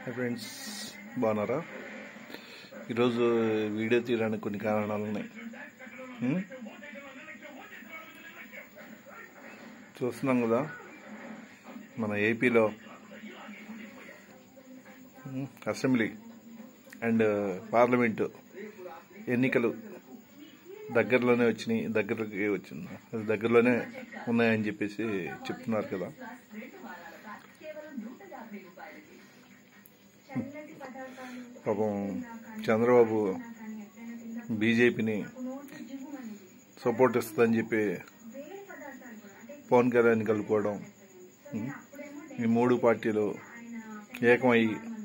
Hi friends బాగున్నారా ఈరోజు video తీయడానికి కొన్ని కారణాలు ఉన్నాయి ఉం? చూస్తున్నాం కదా మన ఏపీలో ఉం, అసెంబ్లీ అండ్ పార్లమెంటు ఎన్నికలు దగ్గరలోనే వచ్చినాయి దగ్గరకి వచ్చింది అది దగ్గరలోనే ఉన్నాయని చెప్పేసి చెప్తున్నారు కదా పాపం చంద్రబాబు బీజేపీని సపోర్ట్ ఇస్తుందని చెప్పి పవన్ కళ్యాణ్ కలుపుకోవడం ఉం? ఈ మూడు పార్టీలు ఏకమై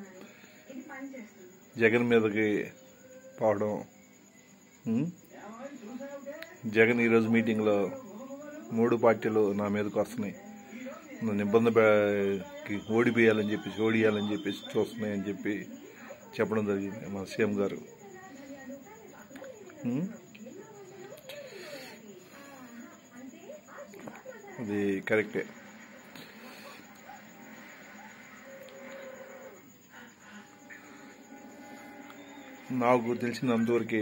జగన్ మీదకి పోవడం ఉం? జగన్ ఈరోజు మీటింగ్లో మూడు పార్టీలు నా మీదకి వస్తున్నాయి నన్ను ఇబ్బంది పె- ఓడిపోయాలని చెప్పేసి ఓడియాలని చెప్పేసి చూస్తున్నాయని చెప్పి చెప్పడం జరిగింది మన సీఎం గారు ఉం? అది కరెక్టే నాకు తెలిసినంతవరకు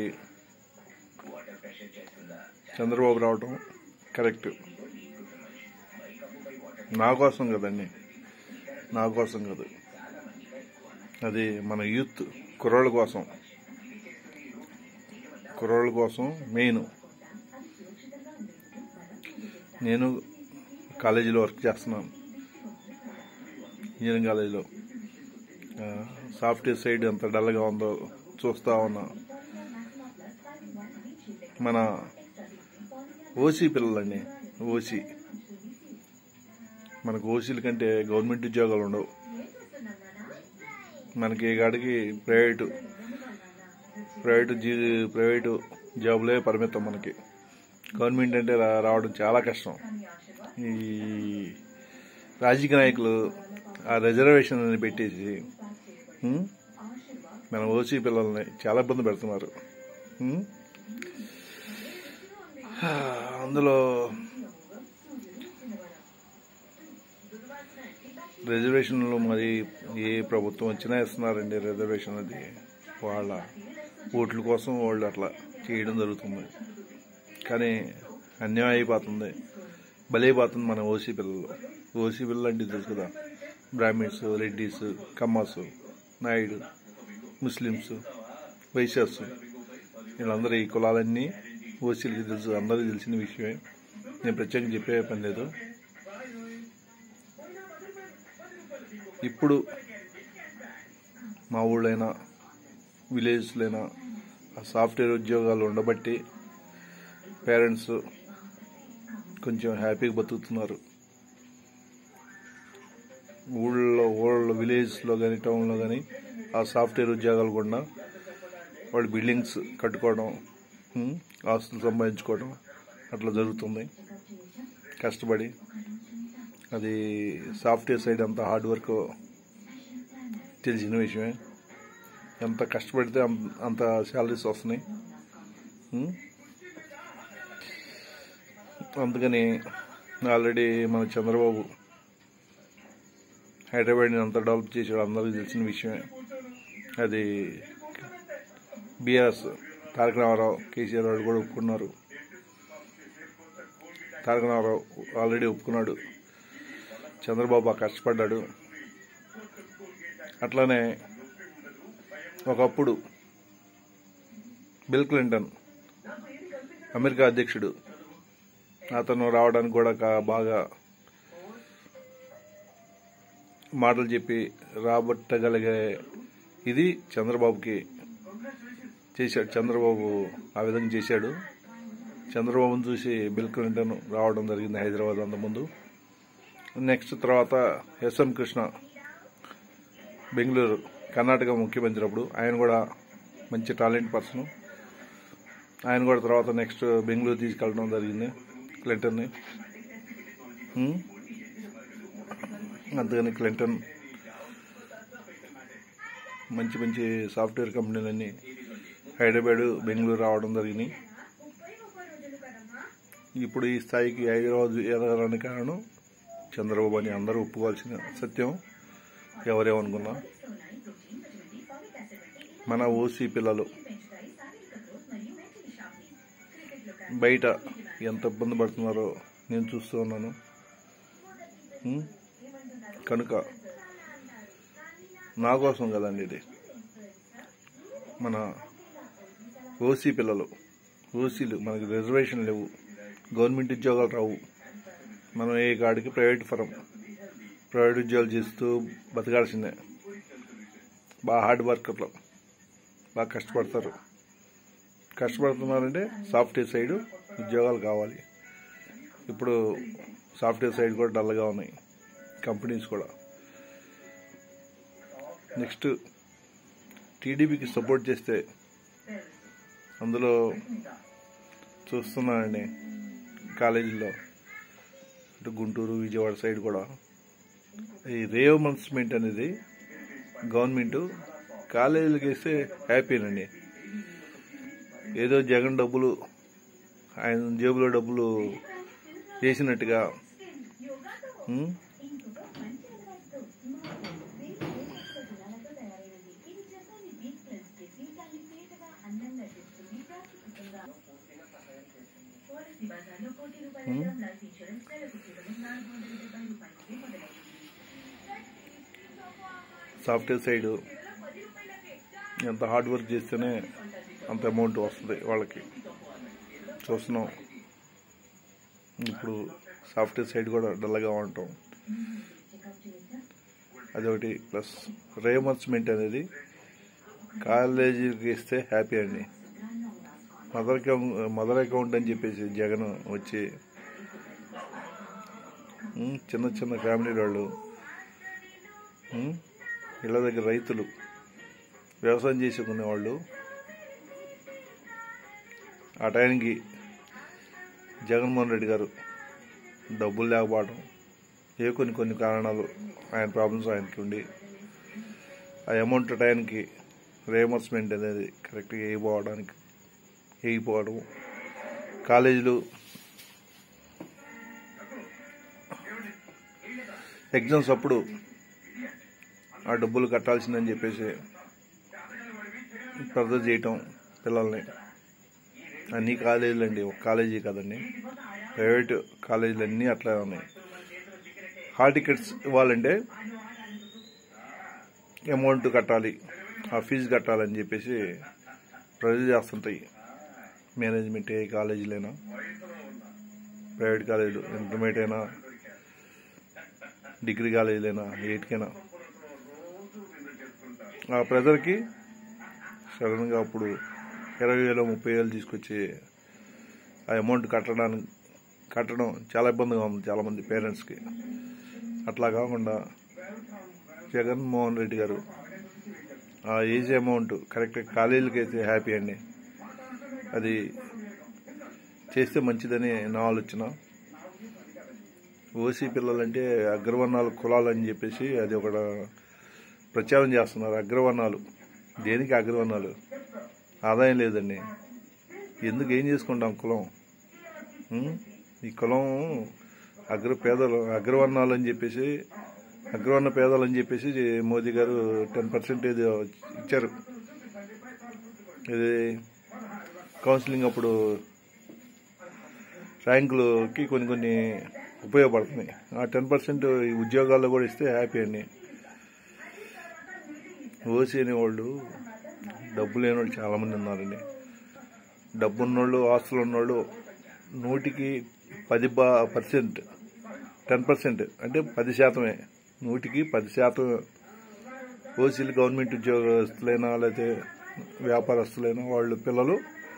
చంద్రబాబు రావటం కరెక్ట్ నా కోసం కదండి నా కోసం కాదు అది మన యూత్ కుర్రోళ్ళ కోసం కుర్రోళ్ళ కోసం మెయిన్ నేను కాలేజీలో వర్క్ చేస్తున్నాను ఇంజనీరింగ్ కాలేజీలో ఆ, సాఫ్ట్వేర్ సైడ్ ఎంత డల్గా ఉందో చూస్తా ఉన్నా మన ఓసీ పిల్లలండి ఓసీ మనకు ఓసీల కంటే గవర్నమెంట్ ఉద్యోగాలు ఉండవు మనకి ఈ కాడికి ప్రైవేటు ప్రైవేటు జీ ప్రైవేటు జాబులే పరిమితం మనకి గవర్నమెంట్ అంటే రా- రావడం చాలా కష్టం ఈ రాజకీయ నాయకులు ఆ రిజర్వేషన్ అని పెట్టేసి ఉం? మన ఓసీ పిల్లల్ని చాలా ఇబ్బంది పెడుతున్నారు ఉం? అందులో రిజర్వేషన్లు మరి ఏ ప్రభుత్వం వచ్చినా ఇస్తున్నారండి రిజర్వేషన్ అది వాళ్ళ ఓట్ల కోసం వాళ్ళు అట్లా చేయడం జరుగుతుంది కానీ అన్యాయం అయిపోతుంది బలైపోతుంది మన ఓసీ పిల్లలు ఓసీ పిల్లలు అంటే తెలుసు కదా బ్రాహ్మిన్స్ రెడ్డిస్ కమ్మాస్ నాయుడు ముస్లిమ్స్ వైశ్యాస్ వీళ్ళందరూ ఈ కులాలన్నీ ఓసీలకి తెలుసు అందరికీ తెలిసిన విషయమే నేను ప్రత్యేకంగా చెప్పే పని లేదు ఇప్పుడు మా ఊళ్ళైనా విలేజ్లైనా ఆ సాఫ్ట్వేర్ ఉద్యోగాలు ఉండబట్టి పేరెంట్స్ కొంచెం హ్యాపీగా బతుకుతున్నారు ఊళ్ళో ఊళ్ళో విలేజ్లో కానీ టౌన్లో కానీ ఆ సాఫ్ట్వేర్ ఉద్యోగాలు కూడా వాళ్ళు బిల్డింగ్స్ కట్టుకోవడం ఉం, ఆస్తులు సంపాదించుకోవడం అట్లా జరుగుతుంది కష్టపడి అది సాఫ్ట్వేర్ సైడ్ అంత హార్డ్ వర్క్ తెలిసిన విషయమే ఎంత కష్టపడితే అంత- అంత శాలరీస్ వస్తున్నాయి ఉం? అందుకని ఆల్రెడీ మన చంద్రబాబు హైదరాబాద్ని అంత డెవలప్ చేసాడు అందరికీ తెలిసిన విషయమే అది బీఆర్ఎస్ తారక రామారావు కేసీఆర్ వాళ్ళు కూడా ఒప్పుకున్నారు తారక రామారావు ఆల్రెడీ ఒప్పుకున్నాడు చంద్రబాబు బాగా కష్టపడ్డాడు అట్లానే ఒకప్పుడు బిల్ క్లింటన్ అమెరికా అధ్యక్షుడు అతను రావడానికి కూడా కా- బాగా మాటలు చెప్పి రాబట్టగలిగే ఇది చంద్రబాబుకి చేశాడు చంద్రబాబు ఆ విధంగా చేశాడు చంద్రబాబును చూసి బిల్ క్లింటన్ రావడం జరిగింది హైదరాబాద్ అంతకుముందు నెక్స్ట్ తర్వాత ఎస్ఎం కృష్ణ బెంగళూరు కర్ణాటక ముఖ్యమంత్రి అప్పుడు ఆయన కూడా మంచి టాలెంట్ పర్సన్ ఆయన కూడా తర్వాత నెక్స్ట్ బెంగళూరు తీసుకెళ్ళడం జరిగింది క్లింటన్ని ఉం? అందుకని క్లింటన్ మంచి మంచి సాఫ్ట్వేర్ కంపెనీలన్నీ హైదరాబాద్ బెంగళూరు రావడం జరిగినాయి ఇప్పుడు ఈ స్థాయికి హైదరాబాద్ ఎదగడానికి కారణం చంద్రబాబు అని అందరూ ఒప్పుకోవాల్సిన సత్యం ఎవరేమనుకున్నా మన ఓసీ పిల్లలు బయట ఎంత ఇబ్బంది పడుతున్నారో నేను చూస్తూ ఉన్నాను ఉం? కనుక నా కోసం కదండి ఇది మన ఓసీ పిల్లలు ఓసీలు మనకి రిజర్వేషన్ లేవు గవర్నమెంట్ ఉద్యోగాలు రావు మనం ఏ కాడికి ప్రైవేట్ ఫరం ప్రైవేట్ ఉద్యోగాలు చేస్తూ బతకాల్సిందే బాగా హార్డ్ వర్కర్లు బాగా కష్టపడతారు కష్టపడుతున్నారంటే సాఫ్ట్వేర్ సైడ్ ఉద్యోగాలు కావాలి ఇప్పుడు సాఫ్ట్వేర్ సైడ్ కూడా డల్గా ఉన్నాయి కంపెనీస్ కూడా నెక్స్ట్ టీడీపీకి సపోర్ట్ చేస్తే అందులో చూస్తున్నానండి కాలేజీలో ఇటు గుంటూరు విజయవాడ సైడ్ కూడా ఈ రేవమన్స్మెంట్ అనేది గవర్నమెంట్ కాలేజీలకు వేస్తే హ్యాపీనండి ఏదో జగన్ డబ్బులు ఆయన జేబులో డబ్బులు వేసినట్టుగా ఉం? సాఫ్ట్వేర్ సైడ్ ఎంత హార్డ్ వర్క్ చేస్తేనే అంత అమౌంట్ వస్తుంది వాళ్ళకి చూస్తున్నాం ఇప్పుడు సాఫ్ట్వేర్ సైడ్ కూడా డల్గా ఉంటాం అదొకటి ప్లస్ రేమర్స్మెంట్ అనేది కాలేజీకి ఇస్తే హ్యాపీ అండి మదర్ అకౌంట్ మదర్ అకౌంట్ అని చెప్పేసి జగన్ వచ్చి ఉమ్, చిన్న చిన్న ఫ్యామిలీ వాళ్ళు ఉమ్, ఇళ్ళ దగ్గర రైతులు వ్యవసాయం చేసుకునే వాళ్ళు ఆ టైంకి జగన్మోహన్ రెడ్డి గారు డబ్బులు లేకపోవడం ఏ కొన్ని కొన్ని కారణాలు ఆయన ప్రాబ్లమ్స్ ఆయనకి ఉండి ఆ అమౌంట్ టైంకి రేమర్స్మెంట్ అనేది కరెక్ట్గా వేయకపోవడానికి వేయకపోవడం కాలేజీలు ఎగ్జామ్స్ అప్పుడు ఆ డబ్బులు కట్టాల్సిందని చెప్పేసి ప్రెజర్ చేయటం పిల్లల్ని అన్ని కాలేజీలు అండి ఒక కాలేజీ కదండి ప్రైవేట్ కాలేజీలు అన్నీ అట్లా ఉన్నాయి హాల్ టికెట్స్ ఇవ్వాలంటే అమౌంట్ కట్టాలి ఆ ఫీజు కట్టాలని చెప్పేసి ప్రెజర్ చేస్తుంటాయి మేనేజ్మెంట్ ఏ కాలేజీలైనా ప్రైవేట్ కాలేజీలు ఇంటర్మీడియట్ అయినా డిగ్రీ కాలేజీలైనా ఎయిట్కైనా ఆ ప్రెజర్కి సడన్గా అప్పుడు ఇరవై వేలు ముప్పై వేలు తీసుకొచ్చి ఆ అమౌంట్ కట్టడానికి కట్టడం చాలా ఇబ్బందిగా ఉంది చాలామంది పేరెంట్స్కి అట్లా కాకుండా జగన్మోహన్ రెడ్డి గారు ఆ ఏజ్ అమౌంట్ కరెక్ట్ కాలేజీలకి అయితే హ్యాపీ అండి అది చేస్తే మంచిదని నా ఆలోచన ఓసీ పిల్లలంటే అగ్రవర్ణాలు కులాలు అని చెప్పేసి అది ఒక ప్రచారం చేస్తున్నారు అగ్రవర్ణాలు దేనికి అగ్రవర్ణాలు ఆదాయం లేదండి ఎందుకు ఏం చేసుకుంటాం కులం ఉం? ఈ కులం అగ్ర పేదలు అగ్రవర్ణాలు అని చెప్పేసి అగ్రవర్ణ పేదలు అని చెప్పేసి మోదీ గారు టెన్ పర్సెంటేజ్ ఇచ్చారు ఇది కౌన్సిలింగ్ అప్పుడు ర్యాంకులకి కొన్ని కొన్ని ఉపయోగపడుతున్నాయి ఆ టెన్ పర్సెంట్ ఉద్యోగాల్లో కూడా ఇస్తే హ్యాపీ అండి ఓసీ అనేవాళ్ళు డబ్బు లేని వాళ్ళు చాలామంది ఉన్నారండి డబ్బు ఉన్నోళ్ళు ఆస్తులు ఉన్నోళ్ళు నూటికి పది బా పర్సెంట్ టెన్ పర్సెంట్ అంటే పది శాతమే నూటికి పది శాతం ఓసీలు గవర్నమెంట్ ఉద్యోగస్తులైనా లేకపోతే వ్యాపారస్తులైనా వాళ్ళు పిల్లలు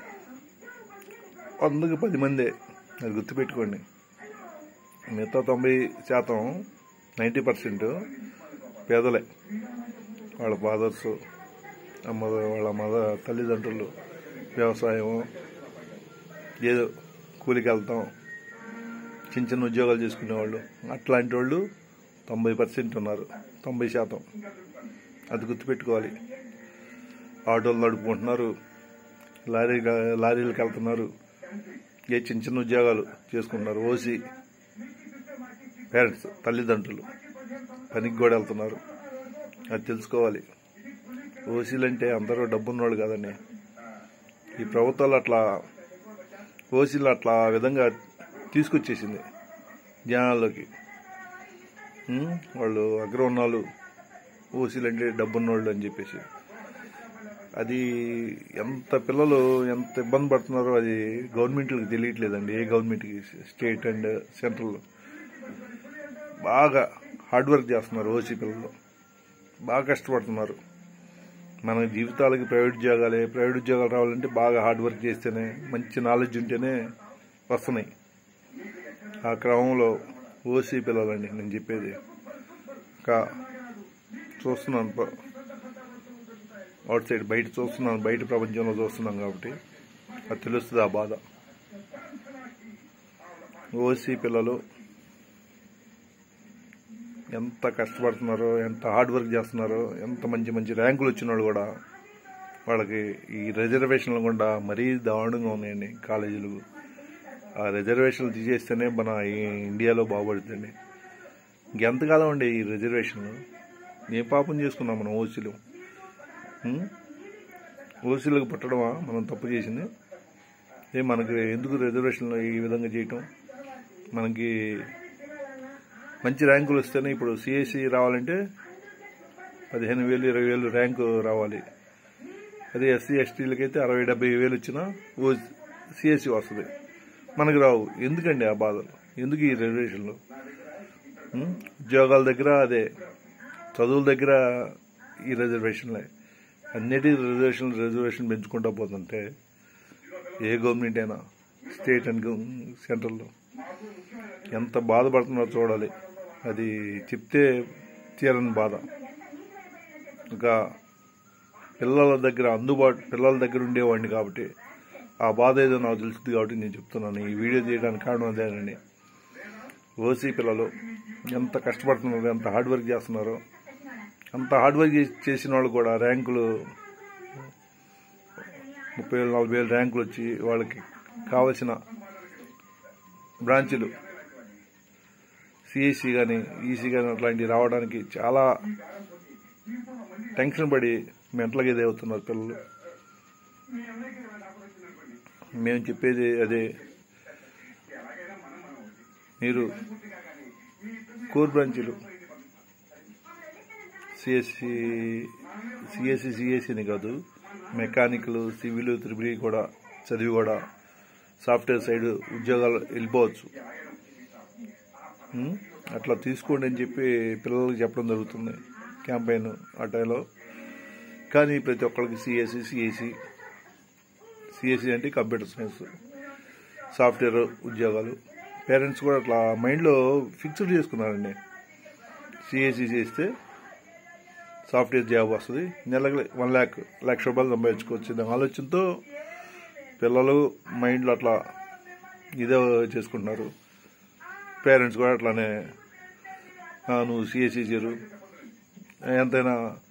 వందకి పది మందే అది గుర్తుపెట్టుకోండి మిగతా తొంభై శాతం నైంటీ పర్సెంట్ పేదలే వాళ్ళ ఫాదర్స్ అమ్మ వాళ్ళ మద తల్లిదండ్రులు వ్యవసాయం ఏదో కూలికి వెళ్తాం చిన్న చిన్న ఉద్యోగాలు చేసుకునేవాళ్ళు అట్లాంటి వాళ్ళు తొంభై పర్సెంట్ ఉన్నారు తొంభై శాతం అది గుర్తుపెట్టుకోవాలి ఆటోలు నడుపుకుంటున్నారు లారీ లారీలకు వెళ్తున్నారు ఏ చిన్న చిన్న ఉద్యోగాలు చేసుకుంటున్నారు ఓసి పేరెంట్స్ తల్లిదండ్రులు పనికి కూడా వెళ్తున్నారు అది తెలుసుకోవాలి ఓసీలు అంటే అందరూ డబ్బున్నోళ్ళు కాదండి ఈ ప్రభుత్వాలు అట్లా ఓసీలు అట్లా ఆ విధంగా తీసుకొచ్చేసింది జనాల్లోకి ఉం? వాళ్ళు అగ్రవర్ణాలు ఓసీలు అంటే డబ్బున్నోళ్ళు అని చెప్పేసి అది ఎంత పిల్లలు ఎంత ఇబ్బంది పడుతున్నారో అది గవర్నమెంట్లకు తెలియట్లేదండి ఏ గవర్నమెంట్కి స్టేట్ అండ్ సెంట్రల్ బాగా హార్డ్ వర్క్ చేస్తున్నారు ఓసీ పిల్లలు బాగా కష్టపడుతున్నారు మన జీవితాలకి ప్రైవేట్ ఉద్యోగాలే ప్రైవేట్ ఉద్యోగాలు రావాలంటే బాగా హార్డ్ వర్క్ చేస్తేనే మంచి నాలెడ్జ్ ఉంటేనే వస్తున్నాయి ఆ క్రమంలో ఓసీ పిల్లలండి నేను చెప్పేది ఇంకా చూస్తున్నాను ప- అవుట్ సైడ్ బయట చూస్తున్నాను బయట ప్రపంచంలో చూస్తున్నాం కాబట్టి అది తెలుస్తుంది ఆ బాధ ఓసీ పిల్లలు ఎంత కష్టపడుతున్నారో ఎంత హార్డ్ వర్క్ చేస్తున్నారో ఎంత మంచి మంచి ర్యాంకులు వచ్చిన వాళ్ళు కూడా వాళ్ళకి ఈ రిజర్వేషన్లు కూడా మరీ దారుణంగా ఉన్నాయండి కాలేజీలు ఆ రిజర్వేషన్లు తీసేస్తేనే మన ఈ ఇండియాలో బాగుపడుతుంది ఇంకెంతకాలం అండి ఈ రిజర్వేషన్లు ఏ పాపం చేసుకున్నాం మనం ఓసీలు ఉం? ఓసీలకు పుట్టడమా మనం తప్పు చేసింది ఏ మనకి ఎందుకు రిజర్వేషన్లు ఈ విధంగా చేయటం మనకి మంచి ర్యాంకులు వస్తేనే ఇప్పుడు సిఎస్సి రావాలంటే పదిహేను వేలు ఇరవై వేలు ర్యాంకు రావాలి అదే ఎస్సీ ఎస్టీలకి అయితే అరవై డెబ్బై వేలు వచ్చినా ఓ సిఎస్సి వస్తుంది మనకు రావు ఎందుకండి ఆ బాధలు ఎందుకు ఈ రిజర్వేషన్లు ఉం? ఉద్యోగాల దగ్గర అదే చదువుల దగ్గర ఈ రిజర్వేషన్లే అన్నిటి రిజర్వేషన్ రిజర్వేషన్ పెంచుకుంటా పోతుంటే ఏ గవర్నమెంట్ అయినా స్టేట్ అండ్ సెంట్రల్లో ఎంత బాధపడుతున్నారో చూడాలి అది చెప్తే తీరని బాధ ఇంకా పిల్లల దగ్గర అందుబాటు పిల్లల దగ్గర ఉండేవాడిని కాబట్టి ఆ బాధ ఏదో నాకు తెలుస్తుంది కాబట్టి నేను చెప్తున్నాను ఈ వీడియో చేయడానికి కారణం అదేనండి ఓసీ పిల్లలు ఎంత కష్టపడుతున్నారో ఎంత హార్డ్ వర్క్ చేస్తున్నారో అంత హార్డ్ వర్క్ చేసి- చేసిన వాళ్ళు కూడా ర్యాంకులు ముప్పై వేలు నలభై వేలు ర్యాంకులు వచ్చి వాళ్ళకి కావలసిన బ్రాంచులు సిఎస్సి కానీ ఈసీ కానీ అట్లాంటివి రావడానికి చాలా టెన్షన్ పడి మెంటల్గా ఇదే అవుతున్నారు పిల్లలు మేము చెప్పేది అదే మీరు కోర్ బ్రాంచీలు సిఎస్సి సిఎస్సి సిఎస్సిని కాదు మెకానికల్ సివిల్ త్రిబుల్ కూడా చదివి కూడా సాఫ్ట్వేర్ సైడ్ ఉద్యోగాలు వెళ్ళిపోవచ్చు ఉం? అట్లా తీసుకోండి అని చెప్పి పిల్లలకు చెప్పడం జరుగుతుంది క్యాంపెయిన్ ఆ టైంలో కానీ ప్రతి ఒక్కరికి సిఎస్సి సిఎస్సి సిఎస్సి అంటే కంప్యూటర్ సైన్స్ సాఫ్ట్వేర్ ఉద్యోగాలు పేరెంట్స్ కూడా అట్లా మైండ్లో ఫిక్స్డ్ చేసుకున్నారండి సిఎస్సి చేస్తే సాఫ్ట్వేర్ జాబ్ వస్తుంది నెలకి వన్ ల్యాక్ లక్ష రూపాయలు సంపాదించుకోవచ్చు అనే ఆలోచనతో పిల్లలు మైండ్లో అట్లా ఇదే చేసుకుంటున్నారు పేరెంట్స్ కూడా అట్లానే "ఆ, నువ్వు సిఎస్సి చేరు ఎంతైనా